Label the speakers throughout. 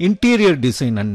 Speaker 1: interior design and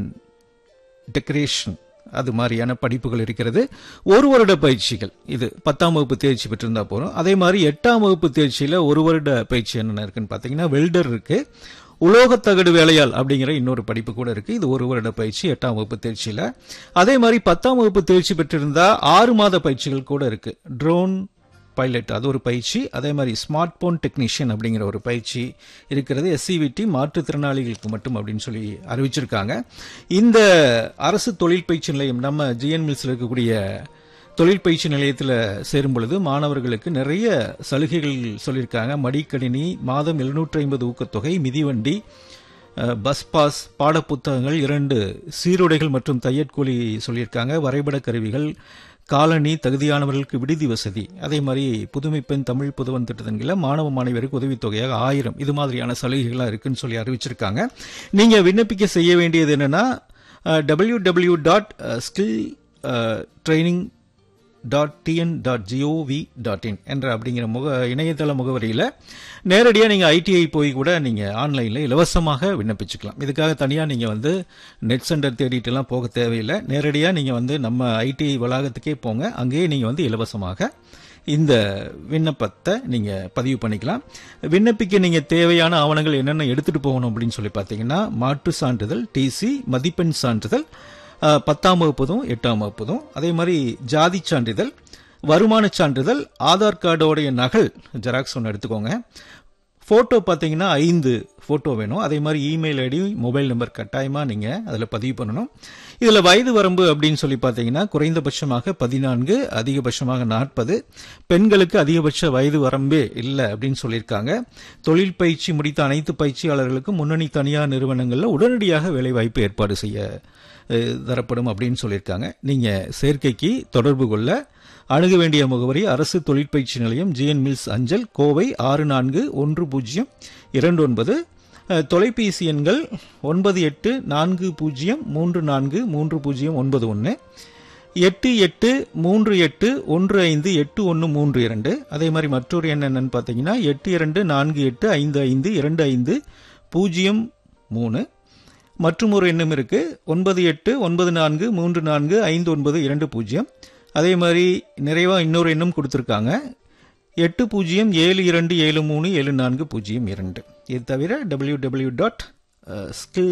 Speaker 1: decoration அது மாதிரியான படிப்புகள் இருக்கிறது ஒரு வருட பயிற்சிகள் இது பத்தாம் வகுப்பு தேர்ச்சி பெற்றிருந்தா போறோம் அதே மாதிரி எட்டாம் வகுப்பு தேர்ச்சியில ஒரு வருட பயிற்சி என்னென்ன இருக்குன்னு பார்த்தீங்கன்னா வெல்டர் இருக்கு உலோகத்தகடு வேலையால் அப்படிங்கிற இன்னொரு படிப்பு கூட இருக்கு இது ஒரு வருட பயிற்சி எட்டாம் வகுப்பு தேர்ச்சியில அதே மாதிரி பத்தாம் வகுப்பு தேர்ச்சி பெற்றிருந்தா ஆறு மாத பயிற்சிகள் கூட இருக்கு ட்ரோன் பைலட் அது ஒரு பயிற்சி அதே மாதிரி ஸ்மார்ட் போன் டெக்னீஷியன் அப்படிங்கிற ஒரு பயிற்சி இருக்கிறது எஸ்சிவிடி மாற்றுத்திறனாளிகளுக்கு மட்டும் அப்படின்னு சொல்லி அறிவிச்சிருக்காங்க இந்த அரசு தொழில் பயிற்சி நிலையம் நம்ம ஜிஎன் மில்ஸில் இருக்கக்கூடிய தொழில் பயிற்சி நிலையத்தில் சேரும் பொழுது மாணவர்களுக்கு நிறைய சலுகைகள் சொல்லியிருக்காங்க மடிக்கணினி மாதம் எழுநூற்றி ஐம்பது ஊக்கத்தொகை மிதிவண்டி அஹ், பஸ் பாஸ் பாடப்புத்தகங்கள் இரண்டு சீருடைகள் மற்றும் தையற்கூலி சொல்லியிருக்காங்க வரைபட கருவிகள் காலனி தகுதியானவர்களுக்கு விடுதி வசதி அதே மாதிரி புதுமை பெண் தமிழ் புதுவன் திட்டத்தின் கீழ மாணவ மாணவியருக்கு உதவித்தொகையாக ஆயிரம் இது மாதிரியான சலுகைகள்லாம் இருக்குன்னு சொல்லி அறிவிச்சிருக்காங்க நீங்க விண்ணப்பிக்க செய்ய வேண்டியது என்னன்னா W W dot skill training dot TN dot GOV dot in என்ற அப்படிங்கிற முக இணையதள முகவரியில் நேரடியாக நீங்கள் ஐடிஐ போய் கூட நீங்கள் ஆன்லைனில் இலவசமாக விண்ணப்பிச்சுக்கலாம் இதுக்காக தனியாக நீங்கள் வந்து நெட் சென்டர் தேடிட்டுலாம் போக தேவையில்லை நேரடியாக நீங்கள் வந்து நம்ம ஐடிஐ வளாகத்துக்கே போங்க அங்கேயே நீங்கள் வந்து இலவசமாக இந்த விண்ணப்பத்தை நீங்கள் பதிவு பண்ணிக்கலாம் விண்ணப்பிக்க நீங்கள் தேவையான ஆவணங்கள் என்னென்ன எடுத்துகிட்டு போகணும் அப்படின்னு சொல்லி பார்த்தீங்கன்னா மாற்று சான்றிதழ் டிசி மதிப்பெண் சான்றிதழ் அஹ், பத்தாம் வகுப்பதும் எட்டாம் வகுப்பதும் அதே மாதிரி ஜாதி சான்றிதழ் வருமான சான்றிதழ் ஆதார் கார்டோடைய நகல் ஜெராக்ஸ் ஒன்று எடுத்துக்கோங்க ஃபோட்டோ பார்த்தீங்கன்னா ஐந்து ஃபோட்டோ வேணும் அதே மாதிரி இமெயில் ஐடி மொபைல் நம்பர் கட்டாயமாக நீங்கள் அதில் பதிவு பண்ணணும் இதில் வயது வரம்பு அப்படின்னு சொல்லி பார்த்தீங்கன்னா குறைந்தபட்சமாக பதினான்கு அதிகபட்சமாக நாற்பது பெண்களுக்கு அதிகபட்ச வயது வரம்பே இல்லை அப்படின்னு சொல்லியிருக்காங்க தொழில் பயிற்சி முடித்த அனைத்து பயிற்சியாளர்களுக்கும் முன்னணி தனியார் நிறுவனங்களில் உடனடியாக வேலைவாய்ப்பு ஏற்பாடு செய்ய அஹ், தரப்படும் அப்படின்னு சொல்லியிருக்காங்க நீங்கள் சேர்க்கைக்கு தொடர்பு கொள்ள அணுக வேண்டிய முகவரி அரசு தொழிற்பயிற்சி நிலையம் ஜிஎன் மில்ஸ் அஞ்சல் கோவை ஆறு நான்கு ஒன்று பூஜ்ஜியம் இரண்டு ஒன்பது அஹ், தொலைபேசி எண்கள் ஒன்பது எட்டு நான்கு பூஜ்ஜியம் மூன்று நான்கு மூன்று பூஜ்ஜியம் ஒன்பது ஒன்று எட்டு எட்டு மூன்று எட்டு ஒன்று ஐந்து எட்டு ஒன்று மூன்று இரண்டு அதே மாதிரி மற்றொரு எண் என்னன்னு பார்த்தீங்கன்னா எட்டு இரண்டு நான்கு எட்டு ஐந்து ஐந்து இரண்டு ஐந்து பூஜ்ஜியம் மூணு மற்றும் ஒரு எண்ணும் இருக்கு ஒன்பது எட்டு ஒன்பது நான்கு மூன்று நான்கு ஐந்து ஒன்பது இரண்டு பூஜ்ஜியம் அதே மாதிரி நிறைவா இன்னொரு எண்ணும் கொடுத்துருக்காங்க எட்டு பூஜ்ஜியம் ஏழு இரண்டு ஏழு மூணு ஏழு நான்கு பூஜ்ஜியம் இரண்டு இது தவிர W W dot skill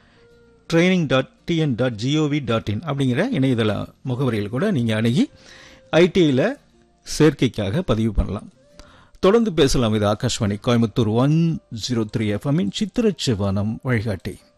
Speaker 1: training dot TN dot GOV dot in அப்படிங்கிற இணையதள முகவரியில் கூட நீங்கள் அணுகி ஐடிஐயில் சேர்க்கைக்காக பதிவு பண்ணலாம் தொடர்ந்து பேசலாம் இது Akashvani Coimbatore one zero three எஃப்எம்மின் சித்திரச்சிவானம் வழிகாட்டி